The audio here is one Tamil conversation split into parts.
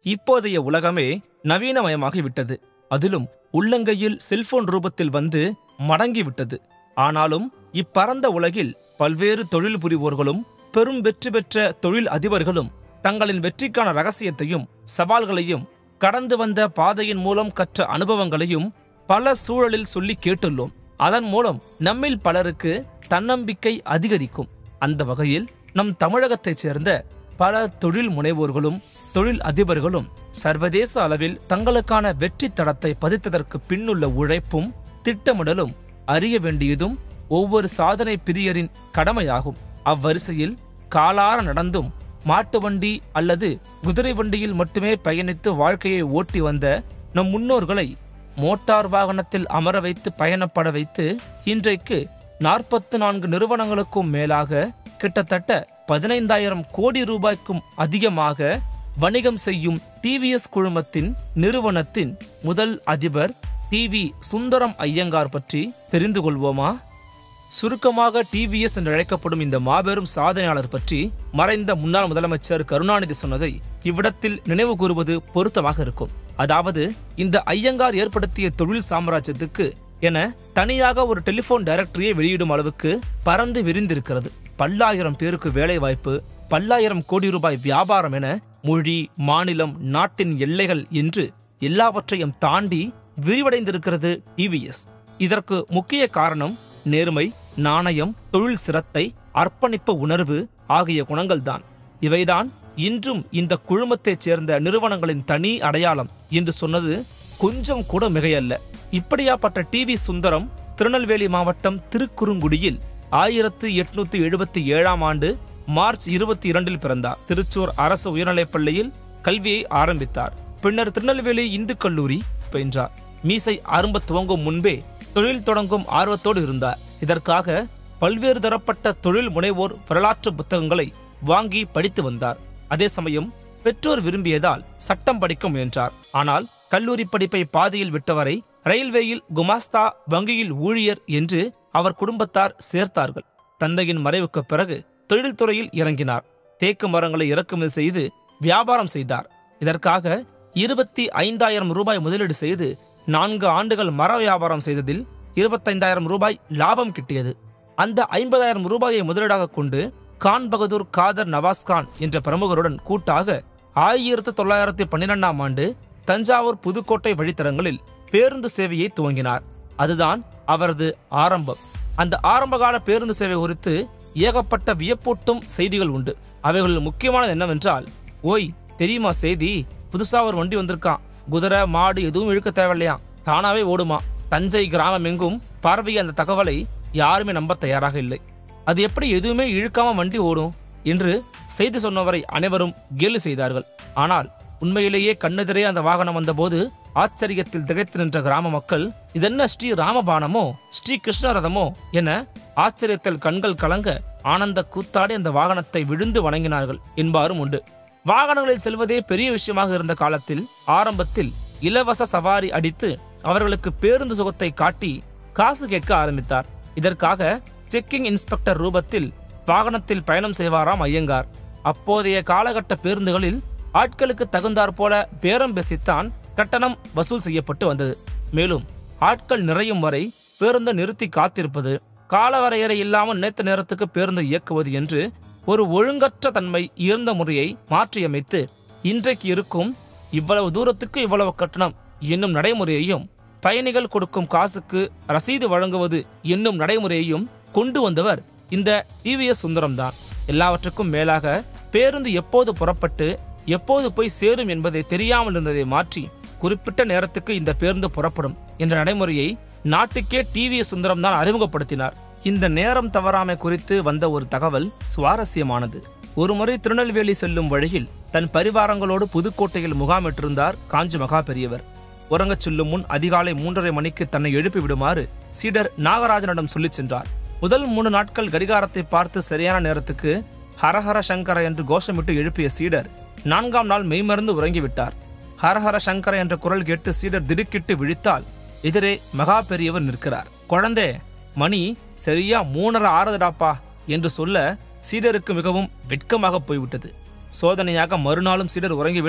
இப்போதைய உலகமே நவீனமயமாகிவிட்டது அதிலும் உள்ளங்கையில் செல்போன் ரூபத்தில் வந்து மடங்கிவிட்டது ஆனாலும் இப்பரந்த உலகில் பல்வேறு தொழில் புரிவோர்களும் பெரும் வெற்றி பெற்ற தொழில் அதிபர்களும் தங்களின் வெற்றிக்கான ரகசியத்தையும் சவால்களையும் கடந்து வந்த பாதையின் மூலம் கற்ற அனுபவங்களையும் பல சூழலில் சொல்லி கேட்டுள்ளோம் அதன் மூலம் நம்மில் பலருக்கு தன்னம்பிக்கை அதிகரிக்கும் அந்த வகையில் நம் தமிழகத்தைச் சேர்ந்த பல தொழில் முனைவோர்களும் தொழில் அதிபர்களும் சர்வதேச அளவில் தங்களுக்கான வெற்றி தடத்தை பதித்ததற்கு பின்னுள்ள உழைப்பும் திட்டமிடலும் அறிய வேண்டியதும் ஒவ்வொரு சாதனை பிரியரின் கடமையாகும் அவ்வரிசையில் காலார நடந்தும் மாட்டு வண்டி அல்லது குதிரை வண்டியில் மட்டுமே பயணித்து வாழ்க்கையை ஓட்டி வந்த நம் முன்னோர்களை மோட்டார் வாகனத்தில் அமர வைத்து பயணப்பட வைத்து இன்றைக்கு நாற்பத்து நான்கு நிறுவனங்களுக்கும் மேலாக கிட்டத்தட்ட பதினைந்தாயிரம் கோடி ரூபாய்க்கும் அதிகமாக வணிகம் செய்யும் டிவிஎஸ் குழுமத்தின் நிறுவனத்தின் முதல் அதிபர் டி வி சுந்தரம் ஐயங்கார் பற்றி தெரிந்து கொள்வோமா சுருக்கமாக டிவிஎஸ் என்று அழைக்கப்படும் இந்த மாபெரும் சாதனையாளர் பற்றி மறைந்த முன்னாள் முதலமைச்சர் கருணாநிதி சொன்னதை இவ்விடத்தில் நினைவு கூறுவது பொருத்தமாக இருக்கும் அதாவது இந்த ஐயங்கார் ஏற்படுத்திய தொழில் சாம்ராஜ்யத்துக்கு என தனியாக ஒரு டெலிபோன் டைரக்டரியை வெளியிடும் அளவுக்கு பறந்து விரிந்திருக்கிறது பல்லாயிரம் பேருக்கு வேலை வாய்ப்பு பல்லாயிரம் கோடி ரூபாய் வியாபாரம் என மொழி மாநிலம் நாட்டின் எல்லைகள் என்று எல்லாவற்றையும் தாண்டி விரிவடைந்திருக்கிறது டிவிஎஸ் இதற்கு முக்கிய காரணம் நேர்மை நாணயம் தொழில் சிரத்தை அர்ப்பணிப்பு உணர்வு ஆகிய குணங்கள்தான் இவைதான் இன்றும் இந்த குழுமத்தைச் சேர்ந்த நிறுவனங்களின் தனி அடையாளம் என்று சொன்னது கொஞ்சம் கூட மிகையல்ல இப்படியாப்பட்ட டிவி சுந்தரம் திருநெல்வேலி மாவட்டம் திருக்குறுங்குடியில் ஆயிரத்து எட்நூத்தி எழுபத்தி ஏழாம் ஆண்டு மார்ச் இருபத்தி இரண்டில் பிறந்தார் திருச்சூர் அரசு உயர்நிலைப் பள்ளியில் கல்வியை ஆரம்பித்தார் பின்னர் திருநெல்வேலி இந்து கல்லூரி பயின்றார் மீசை அரும்ப துவங்கும் முன்பே தொழில் தொடங்கும் ஆர்வத்தோடு இருந்தார் இதற்காக பல்வேறு தரப்பட்ட தொழில் முனைவோர் வரலாற்று புத்தகங்களை வாங்கி படித்து வந்தார் அதே சமயம் பெற்றோர் விரும்பியதால் சட்டம் படிக்க முயன்றார் ஆனால் கல்லூரி படிப்பை பாதியில் விட்டவரை ரயில்வேயில் குமாஸ்தா வங்கியில் ஊழியர் என்று அவர் குடும்பத்தார் சேர்த்தார்கள் தந்தையின் மறைவுக்கு பிறகு தொழில்துறையில் இறங்கினார் தேக்கு மரங்களை இறக்குமதி செய்து வியாபாரம் செய்தார் இதற்காக இருபத்தி ஐந்தாயிரம் ரூபாய் முதலீடு செய்து நான்கு ஆண்டுகள் மர வியாபாரம் செய்ததில் இருபத்தைந்தாயிரம் ரூபாய் லாபம் கிட்டியது அந்த ஐம்பதாயிரம் ரூபாயை முதலீடாக கொண்டு கான் பகதூர் காதர் நவாஸ்கான் என்ற பிரமுகருடன் கூட்டாக ஆயிரத்து தொள்ளாயிரத்தி பன்னிரெண்டாம் ஆண்டு தஞ்சாவூர் புதுக்கோட்டை வழித்தடங்களில் பேருந்து சேவையை துவங்கினார் அதுதான் அவரது ஆரம்பம் அந்த ஆரம்பகால பேருந்து சேவை குறித்து ஏகப்பட்ட வியப்பூட்டும் செய்திகள் உண்டு அவைகளில் முக்கியமானது என்னவென்றால் ஓய் தெரியுமா செய்தி புதுசா ஒரு வண்டி வந்திருக்கான் குதிரை மாடு எதுவும் இழுக்க தேவையில்லையாம் தானாவே ஓடுமா தஞ்சை கிராமம் எங்கும் பார்வைய அந்த தகவலை யாருமே நம்ப தயாராக இல்லை அது எப்படி எதுவுமே இழுக்காம வண்டி ஓடும் என்று செய்தி சொன்னவரை அனைவரும் கேலி செய்தார்கள் ஆனால் உண்மையிலேயே கண்ணெதிரே அந்த வாகனம் வந்தபோது ஆச்சரியத்தில் திகைத்து நின்ற கிராம மக்கள் இதென்ன ஸ்ரீ ராமபாணமோ ஸ்ரீ கிருஷ்ணரதமோ என ஆச்சரியத்தில் கண்கள் கலங்க ஆனந்த கூத்தாடி அந்த வாகனத்தை விழுந்து வணங்கினார்கள் என்பாரும் உண்டு வாகனங்களில் செல்வதே பெரிய விஷயமாக இருந்த காலத்தில் ஆரம்பத்தில் இலவச சவாரி அடித்து அவர்களுக்கு பேருந்து சுகத்தை காட்டி காசு கேட்க ஆரம்பித்தார் இதற்காக செக்கிங் இன்ஸ்பெக்டர் ரூபத்தில் வாகனத்தில் பயணம் செய்வாராம் ஐயங்கார் அப்போதைய காலகட்ட பேருந்துகளில் ஆட்களுக்கு தகுந்தாற் போல பேரம் பேசித்தான் கட்டணம் வசூல் செய்யப்பட்டு வந்தது மேலும் ஆட்கள் நிறையும் வரை பேருந்தை நிறுத்தி காத்திருப்பது காலவரையறை இல்லாமல் நேத்த நேரத்துக்கு பேருந்து இயக்குவது என்று ஒரு ஒழுங்கற்ற தன்மை இருந்த முறையை மாற்றியமைத்து இன்றைக்கு இருக்கும் இவ்வளவு தூரத்துக்கு இவ்வளவு கட்டணம் என்னும் நடைமுறையையும் பயணிகள் கொடுக்கும் காசுக்கு ரசீது வழங்குவது என்னும் நடைமுறையையும் கொண்டு வந்தவர் இந்த டிவிஎஸ் சுந்தரம்தான் எல்லாவற்றுக்கும் மேலாக பேருந்து எப்போது புறப்பட்டு எப்போது போய் சேரும் என்பதை தெரியாமல் இருந்ததை மாற்றி குறிப்பிட்ட நேரத்துக்கு இந்த பேருந்து புறப்படும் என்ற நடைமுறையை நாட்டுக்கே டிவிஎஸ் சுந்தரம் தான் அறிமுகப்படுத்தினார் இந்த நேரம் தவறாமை குறித்து வந்த ஒரு தகவல் சுவாரஸ்யமானது ஒருமுறை திருநெல்வேலி செல்லும் வழியில் தன் பரிவாரங்களோடு புதுக்கோட்டையில் முகாமிட்டிருந்தார் காஞ்சி மகா பெரியவர் உறங்கச் செல்லும் முன் அதிகாலை மூன்றரை மணிக்கு தன்னை எழுப்பி விடுமாறு சீடர் நாகராஜனிடம் சொல்லிச் சென்றார் முதல் மூணு நாட்கள் கடிகாரத்தை பார்த்து சரியான நேரத்துக்கு ஹரஹர சங்கர என்று கோஷமிட்டு எழுப்பிய சீடர் நான்காம் நாள் மெய்மறந்து உறங்கிவிட்டார் ஹரஹர சங்கர என்ற குரல் கேட்டு சீடர் திடுக்கிட்டு விழித்தால் எதிரே மகா பெரியவர் நிற்கிறார் குழந்தே மணி சரியா மூணரை ஆறுதுடாப்பா என்று சொல்ல சீடருக்கு மிகவும் வெட்கமாக போய்விட்டது சோதனையாக மறுநாளும் சீடர் உறங்கிவிட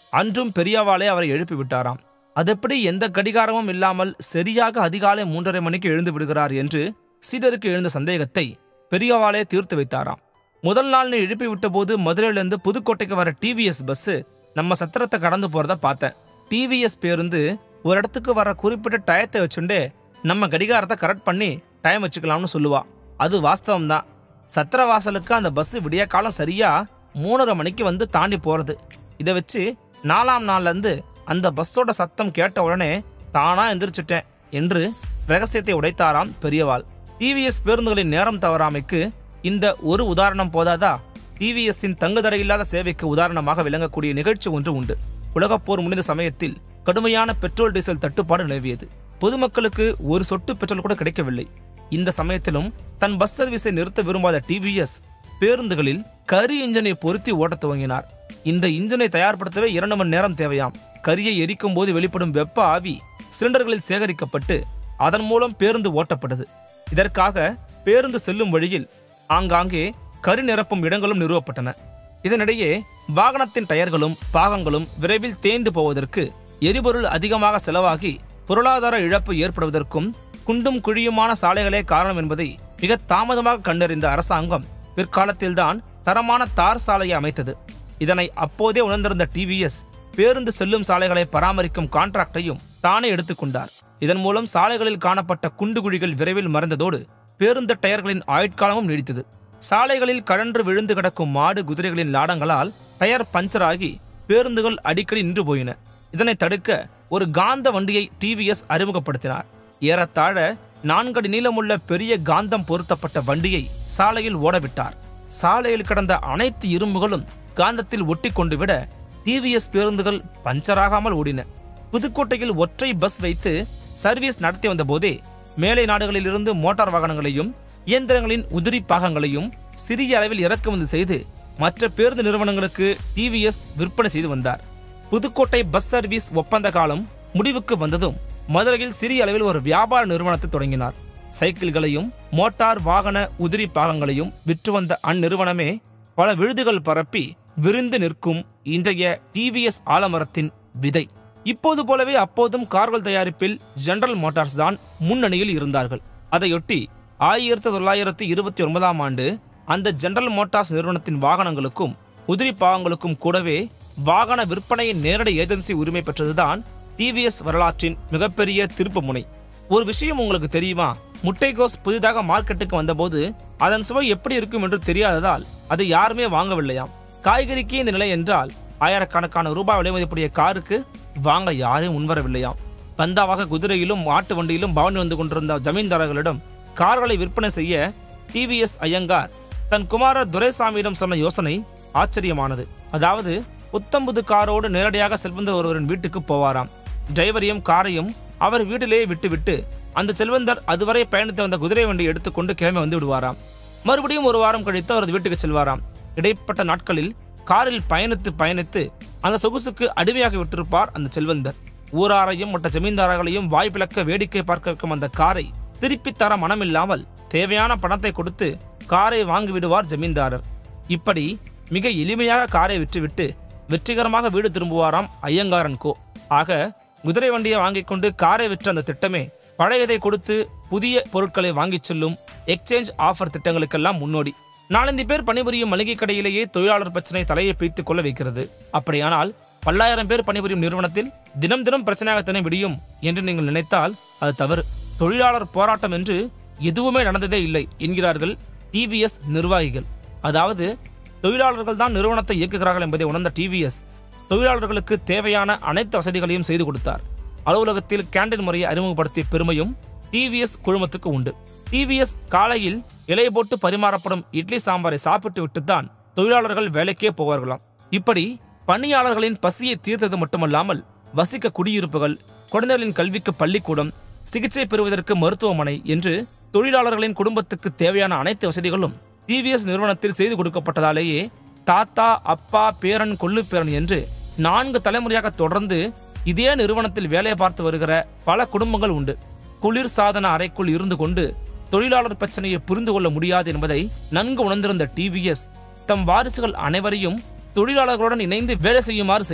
அன்றும் பெரியவாளே அவரை எழுப்பி விட்டாராம் அதெப்படி எந்த கடிகாரமும் இல்லாமல் சரியாக அதிகாலை மூன்றரை மணிக்கு எழுந்து விடுகிறார் என்று சீடருக்கு எழுந்த சந்தேகத்தை பெரியவாளே தீர்த்து வைத்தாராம் முதல் நாள் நீ எழுப்பி விட்டபோது மதுரையிலேருந்து புதுக்கோட்டைக்கு வர டிவிஎஸ் பஸ் நம்ம சத்திரத்தை கடந்து போறத பார்த்தேன் டிவிஎஸ் பேருந்து ஒரு இடத்துக்கு வர குறிப்பிட்ட டயத்தை வச்சுண்டே நம்ம கடிகாரத்தை கரெக்ட் பண்ணி டைம் வச்சுக்கலாம்னு சொல்லுவா அது வாஸ்தவம் தான் சத்திர வாசலுக்கு அந்த பஸ் விடிய காலம் சரியா மூணரை மணிக்கு வந்து தாண்டி போறது இதை வச்சு நாலாம் நாள்ல இருந்து அந்த பஸ்ஸோட சத்தம் கேட்ட உடனே தானா எந்திரிச்சிட்டேன் என்று ரகசியத்தை உடைத்தாராம் பெரியவாள் டிவிஎஸ் பேருந்துகளின் நேரம் தவறாமைக்கு இந்த ஒரு உதாரணம் போதாதா டிவிஎஸ்ஸின் தங்குதடையில்லாத சேவைக்கு உதாரணமாக விளங்கக்கூடிய நிகழ்ச்சி ஒன்று உண்டு உலகப்போர் முடிந்த சமயத்தில் கடுமையான பெட்ரோல் டீசல் தட்டுப்பாடு நிலவியது பொதுமக்களுக்கு ஒரு சொட்டு பெட்ரோல் கூட கிடைக்கவில்லை இந்த சமயத்திலும் தன் பஸ் சர்வீஸை நிறுத்த விரும்பாத டிவிஎஸ் பேருந்துகளில் கரி இன்ஜினை பொருத்தி ஓட்டத் துவங்கினார் இந்த இன்ஜினை தயார்படுத்தவே இரண்டு மணி நேரம் தேவையாம் கரியை எரிக்கும் போது வெளிப்படும் வெப்ப ஆவி சிலிண்டர்களில் சேகரிக்கப்பட்டு அதன் மூலம் பேருந்து ஓட்டப்பட்டது இதற்காக பேருந்து செல்லும் வழியில் ஆங்காங்கே கரி நிரப்பும் இடங்களும் நிறுவப்பட்டன இதனிடையே வாகனத்தின் டயர்களும் பாகங்களும் விரைவில் தேய்ந்து போவதற்கு எரிபொருள் அதிகமாக செலவாகி பொருளாதார இழப்பு ஏற்படுவதற்கும் குண்டும் குழியுமான சாலைகளே காரணம் என்பதை மிக தாமதமாக கண்டறிந்த அரசாங்கம் பிற்காலத்தில்தான் தரமான தார் சாலையை அமைத்தது இதனை அப்போதே உணர்ந்திருந்த டிவிஎஸ் பேருந்து செல்லும் சாலைகளை பராமரிக்கும் கான்ட்ராக்டையும் தானே எடுத்துக்கொண்டார் இதன் மூலம் சாலைகளில் காணப்பட்ட குண்டு குழிகள் விரைவில் மறைந்ததோடு பேருந்து டயர்களின் ஆயுட்காலமும் நீடித்தது சாலைகளில் கழன்று விழுந்து கிடக்கும் மாடு குதிரைகளின் லாடங்களால் டயர் பஞ்சராகி பேருந்துகள் அடிக்கடி நின்று போயின இதனை தடுக்க ஒரு காந்த வண்டியை டிவிஎஸ் அறிமுகப்படுத்தினார் ஏறத்தாழ நான்கடி நீளமுள்ள பெரிய காந்தம் பொருத்தப்பட்ட வண்டியை சாலையில் ஓடவிட்டார் சாலையில் கிடந்த அனைத்து இரும்புகளும் காந்தத்தில் ஒட்டி கொண்டு விட டிவிஎஸ் பேருந்துகள் பஞ்சராகாமல் ஓடின புதுக்கோட்டையில் ஒற்றை பஸ் வைத்து சர்வீஸ் நடத்தி வந்த போதே மேலை நாடுகளிலிருந்து மோட்டார் வாகனங்களையும் இயந்திரங்களின் உதிரி பாகங்களையும் சிறிய அளவில் இறக்குமதி செய்து மற்ற பேருந்து நிறுவனங்களுக்கு டிவிஎஸ் விற்பனை செய்து வந்தார் புதுக்கோட்டை பஸ் சர்வீஸ் ஒப்பந்த காலம் முடிவுக்கு வந்ததும் மதுரையில் சிறிய அளவில் ஒரு வியாபார நிறுவனத்தை தொடங்கினார் சைக்கிள்களையும் மோட்டார் வாகன உதிரி பாகங்களையும் விற்று வந்த அந்நிறுவனமே பல விழுதுகள் பரப்பி விரிந்து நிற்கும் இன்றைய டிவிஎஸ் ஆலமரத்தின் விதை இப்போது போலவே அப்போதும் கார்கள் தயாரிப்பில் ஜெனரல் மோட்டார்ஸ் தான் முன்னணியில் இருந்தார்கள் அதையொட்டி ஆயிரத்தி தொள்ளாயிரத்தி இருபத்தி ஒன்பதாம் ஆண்டு அந்த ஜெனரல் மோட்டார்ஸ் நிறுவனத்தின் வாகனங்களுக்கும் உதிரி பாகங்களுக்கும் கூடவே வாகன விற்பனையின் நேரடி ஏஜென்சி உரிமை பெற்றதுதான் டிவிஎஸ் வரலாற்றின் மிகப்பெரிய திருப்பு முனை ஒரு விஷயம் உங்களுக்கு தெரியுமா முட்டைகோஸ் புதிதாக மார்க்கெட்டுக்கு வந்தபோது அதன் சுவை எப்படி இருக்கும் என்று தெரியாததால் அதை யாருமே வாங்கவில்லையாம் காய்கறிக்கு இந்த நிலை என்றால் ஆயிரக்கணக்கான ரூபாய் விலை மதிப்புடைய காருக்கு வாங்க யாரும் முன்வரவில்லையாம் பந்தாவாக குதிரையிலும் மாட்டு வண்டியிலும் பவனி வந்து கொண்டிருந்த ஜமீன்தாரர்களிடம் கார்களை விற்பனை செய்ய டிவிஎஸ் ஐயங்கார் தன் குமாரர் துரைசாமியிடம் சொன்ன யோசனை ஆச்சரியமானது அதாவது புத்தம்புது காரோடு நேரடியாக செல்வந்தர் ஒருவரின் வீட்டுக்கு போவாராம் டிரைவரையும் காரையும் அவர் வீட்டிலேயே விட்டுவிட்டு அந்த செல்வந்தர் அதுவரை பயணித்து வந்த குதிரை வண்டியை எடுத்துக்கொண்டு கிளம்பி வந்து விடுவாராம் மறுபடியும் ஒரு வாரம் கழித்து அவரது வீட்டுக்கு செல்வாராம் இடைப்பட்ட நாட்களில் காரில் பயணித்து பயணித்து அந்த சொகுசுக்கு அடிமையாகி விட்டிருப்பார் அந்த செல்வந்தர் ஊராரையும் மற்ற ஜமீன்தாரர்களையும் வாய்ப்பிழக்க வேடிக்கை பார்க்க வைக்கும் அந்த காரை திருப்பி தர மனமில்லாமல் தேவையான பணத்தை கொடுத்து காரை வாங்கி விடுவார் ஜமீன்தாரர் இப்படி மிக எளிமையாக காரை விற்றுவிட்டு வெற்றிகரமாக வீடு திரும்புவாராம் ஐயங்காரன் கோ ஆக குதிரை வண்டியை வாங்கிக் கொண்டு காரை விற்ற அந்த திட்டமே பழையதை கொடுத்து புதிய பொருட்களை வாங்கிச் செல்லும் எக்ஸ்சேஞ்ச் ஆஃபர் திட்டங்களுக்கெல்லாம் முன்னோடி நாலஞ்சு பேர் பணிபுரியும் மளிகை கடையிலேயே தொழிலாளர் பிரச்சனை தலையை பிய்த்துக் கொள்ள வைக்கிறது அப்படியானால் பல்லாயிரம் பேர் பணிபுரியும் நிறுவனத்தில் தினம் தினம் பிரச்சனையாகத்தானே விடியும் என்று நீங்கள் நினைத்தால் அது தவறு தொழிலாளர் போராட்டம் என்று எதுவுமே நடந்ததே இல்லை என்கிறார்கள் டிவிஎஸ் நிர்வாகிகள் அதாவது தொழிலாளர்கள் தான் நிறுவனத்தை இயக்குகிறார்கள் என்பதை உணர்ந்த டிவிஎஸ் தொழிலாளர்களுக்கு தேவையான அனைத்து வசதிகளையும் செய்து கொடுத்தார் அலுவலகத்தில் கேண்டீன் முறையை அறிமுகப்படுத்திய பெருமையும் டிவிஎஸ் குழுமத்துக்கு உண்டு டிவிஎஸ் காலையில் இலை போட்டு பரிமாறப்படும் இட்லி சாம்பாரை சாப்பிட்டு விட்டுத்தான் தொழிலாளர்கள் வேலைக்கே போவார்களாம் இப்படி பணியாளர்களின் பசியை தீர்த்தது மட்டுமல்லாமல் வசிக்க குடியிருப்புகள் குழந்தைகளின் கல்விக்கு பள்ளிக்கூடம் சிகிச்சை பெறுவதற்கு மருத்துவமனை என்று தொழிலாளர்களின் குடும்பத்துக்கு தேவையான அனைத்து வசதிகளும் டிவிஎஸ் நிறுவனத்தில் செய்து கொடுக்கப்பட்டதாலேயே தாத்தா அப்பா பேரன் கொள்ளு பேரன் என்று நான்கு தலைமுறையாக தொடர்ந்து இதே நிறுவனத்தில் வேலை பார்த்து வருகிற பல குடும்பங்கள் உண்டு குளிர் சாதன அறைக்குள் இருந்து கொண்டு தொழிலாளர் பிரச்சனையை புரிந்து கொள்ள முடியாது என்பதை நன்கு உணர்ந்திருந்த டிவிஎஸ் தம் வாரிசுகள் அனைவரையும் தொழிலாளர்களுடன் இணைந்து வேலை செய்யுமாறு செய்தார்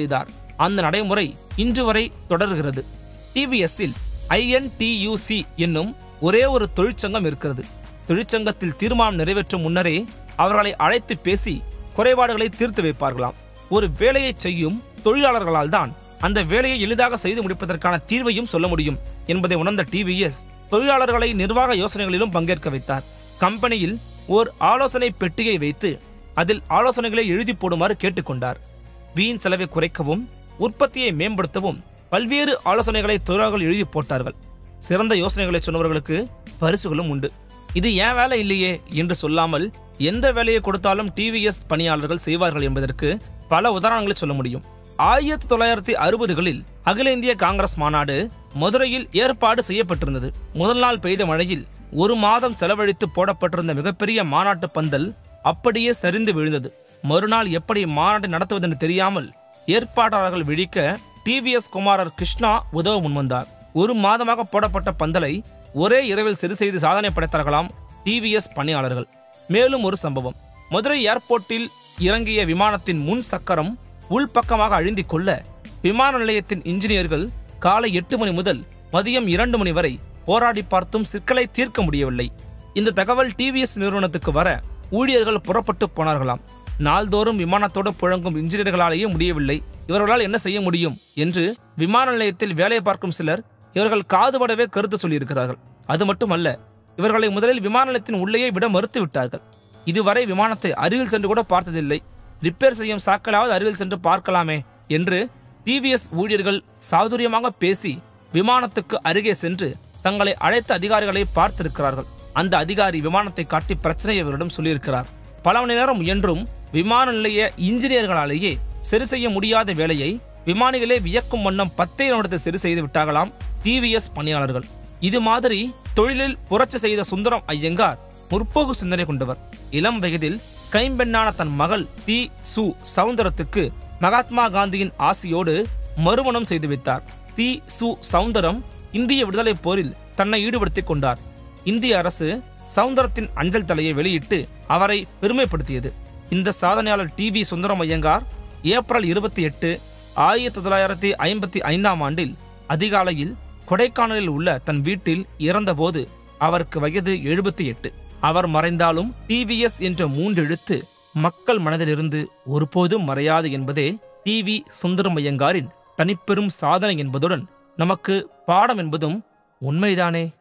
அந்த நடைமுறை இன்று வரை தொடர்கிறது டிவிஎஸ்ஸில் ஐஎன்டியூசி என்னும் ஒரே ஒரு தொழிற்சங்கம் இருக்கிறது தொழிற்சங்கத்தில் தீர்மானம் நிறைவேற்றும் முன்னரே அவர்களை அழைத்து பேசி குறைபாடுகளை தீர்த்து வைப்பார்களாம் ஒரு வேலையை செய்யும் தொழிலாளர்களால் தான் அந்த வேலையை எளிதாக செய்து முடிப்பதற்கான தீர்வையும் சொல்ல முடியும் என்பதை உணர்ந்த டிவிஎஸ் தொழிலாளர்களை நிர்வாக யோசனைகளிலும் பங்கேற்க வைத்தார் கம்பெனியில் ஓர் ஆலோசனை பெட்டியை வைத்து அதில் ஆலோசனைகளை எழுதி போடுமாறு கேட்டுக்கொண்டார் வீண் செலவை குறைக்கவும் உற்பத்தியை மேம்படுத்தவும் பல்வேறு ஆலோசனைகளை தொழிலாளர்கள் எழுதி போட்டார்கள் சிறந்த யோசனைகளை சொன்னவர்களுக்கு பரிசுகளும் உண்டு இது ஏன் வேலை இல்லையே என்று சொல்லாமல் எந்த வேலையை கொடுத்தாலும் டிவிஎஸ் பணியாளர்கள் செய்வார்கள் என்பதற்கு பல உதாரணங்களை சொல்ல முடியும் ஆயிரத்தி தொள்ளாயிரத்தி அறுபதுகளில் அகில இந்திய காங்கிரஸ் மாநாடு மதுரையில் ஏற்பாடு செய்யப்பட்டிருந்தது முதல் நாள் பெய்த மழையில் ஒரு மாதம் செலவழித்து போடப்பட்டிருந்த மிகப்பெரிய மாநாட்டு பந்தல் அப்படியே சரிந்து விழுந்தது மறுநாள் எப்படி மாநாட்டை நடத்துவதென்று தெரியாமல் ஏற்பாட்டாளர்கள் விழிக்க டிவிஎஸ் குமாரர் கிருஷ்ணா உதவ முன்வந்தார் ஒரு மாதமாக போடப்பட்ட பந்தலை ஒரே இரவில் சரி செய்து சாதனை படைத்தார்களாம் டிவிஎஸ் பணியாளர்கள் மேலும் ஒரு சம்பவம் மதுரை ஏர்போர்ட்டில் இறங்கிய விமானத்தின் முன் சக்கரம் உள்பக்கமாக அழிந்திக் கொள்ள விமான நிலையத்தின் இன்ஜினியர்கள் காலை எட்டு மணி முதல் மதியம் இரண்டு மணி வரை போராடி பார்த்தும் சிக்கலை தீர்க்க முடியவில்லை இந்த தகவல் டிவிஎஸ் நிறுவனத்துக்கு வர ஊழியர்கள் புறப்பட்டு போனார்களாம் நாள்தோறும் விமானத்தோடு புழங்கும் இன்ஜினியர்களாலேயே முடியவில்லை இவர்களால் என்ன செய்ய முடியும் என்று விமான நிலையத்தில் வேலை பார்க்கும் சிலர் இவர்கள் காதுபடவே கருத்து சொல்லியிருக்கிறார்கள் அது மட்டுமல்ல இவர்களை முதலில் விமான நிலையத்தின் உள்ளேயே விட மறுத்து விட்டார்கள் இதுவரை விமானத்தை அருகில் சென்று கூட பார்த்ததில்லை ரிப்பேர் செய்யும் சாக்களாவது அருகில் சென்று பார்க்கலாமே என்று டிவிஎஸ் ஊழியர்கள் சாதுரியமாக பேசி விமானத்துக்கு அருகே சென்று தங்களை அழைத்த அதிகாரிகளை பார்த்திருக்கிறார்கள் அந்த அதிகாரி விமானத்தை காட்டி பிரச்சனையை இவரிடம் சொல்லியிருக்கிறார் பல மணி நேரம் முயன்றும் விமான நிலைய இன்ஜினியர்களாலேயே சரி செய்ய முடியாத வேலையை விமானிகளே வியக்கும் வண்ணம் பத்தே நிமிடத்தை சரி செய்து விட்டாகலாம் டிவிஎஸ் பணியாளர்கள் இது மாதிரி தொழிலில் புரட்சி செய்த சுந்தரம் ஐயங்கார் முற்போக்கு சிந்தனை கொண்டவர் இளம் வயதில் கைம்பெண்ணான தன் மகள் தி சு சவுந்தரத்துக்கு மகாத்மா காந்தியின் ஆசியோடு மறுமணம் செய்து வைத்தார் தி சு சவுந்தரம் இந்திய விடுதலை போரில் தன்னை ஈடுபடுத்திக் கொண்டார் இந்திய அரசு சவுந்தரத்தின் அஞ்சல் தலையை வெளியிட்டு அவரை பெருமைப்படுத்தியது இந்த சாதனையாளர் T V Sundaram Iyengar April இருபத்தி எட்டு ஆயிரத்தி தொள்ளாயிரத்தி ஐம்பத்தி ஐந்தாம் ஆண்டில் அதிகாலையில் கொடைக்கானலில் உள்ள தன் வீட்டில் இறந்தபோது அவருக்கு வயது எழுபத்தி எட்டு அவர் மறைந்தாலும் டிவிஎஸ் என்ற மூன்றெழுத்து மக்கள் மனதிலிருந்து ஒருபோதும் மறையாது என்பதே டி வி சுந்தரமையங்காரின் தனிப்பெரும் சாதனை என்பதுடன் நமக்கு பாடம் என்பதும் உண்மைதானே